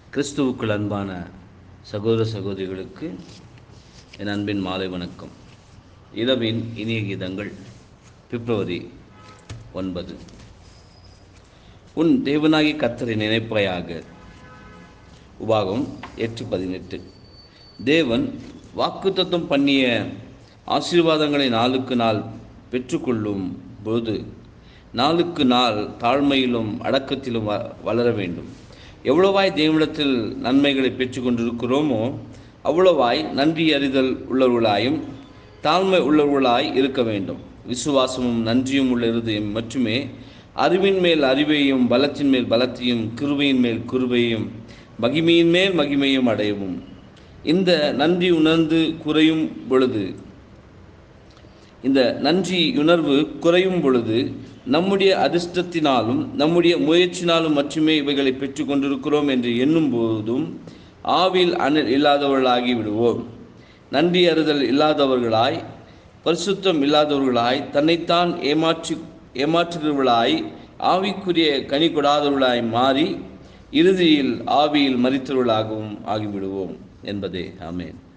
கிறிஸ்துவுக்குள் அன்பான சகோதர சகோதரிகளுக்கு என் அன்பின் மாலை வணக்கம் இரவின் இனிய கீதங்கள் பிப்ரவரி ஒன்பது உன் தேவனாகி கத்தரை நினைப்பாயாக உபாகம் எட்டு பதினெட்டு தேவன் வாக்குத்தத்தம் பண்ணிய ஆசீர்வாதங்களை நாளுக்கு நாள் பெற்றுக்கொள்ளும் போது நாளுக்கு நாள் தாழ்மையிலும் அடக்கத்திலும் வ வளர வேண்டும் எவ்வளவாய் தேவனிடத்தில் நன்மைகளை பெற்றுக்கொண்டிருக்கிறோமோ அவ்வளவாய் நன்றி அறிதல் உள்ளவர்களாயும் தாழ்மை உள்ளவர்களாய் இருக்க வேண்டும் விசுவாசமும் நன்றியும் உள்ள இருதயம் மட்டுமே அறிவின் மேல் அறிவையும் பலத்தின் மேல் பலத்தையும் கிருபையின் மேல் கிருபையும் மகிமையின் மேல் மகிமையும் அடையவும் இந்த நன்றி உணர்ந்து குறையும் பொழுது இந்த நன்றி உணர்வு குறையும் பொழுது நம்முடைய அதிர்ஷ்டத்தினாலும் நம்முடைய முயற்சினாலும் மட்டுமே இவைகளை பெற்று கொண்டிருக்கிறோம் என்று எண்ணும் போதும் ஆவில் அணில் இல்லாதவர்களாகி விடுவோம் நன்றி அறிதல் இல்லாதவர்களாய் பரிசுத்தம் இல்லாதவர்களாய் தன்னைத்தான் ஏமாற்றி ஏமாற்றுகிறவர்களாய் ஆவிக்குரிய கனி கொடாதவர்களாய் மாறி இறுதியில் ஆவியில் மறித்தவர்களாகவும் ஆகிவிடுவோம் என்பதே ஆமேன்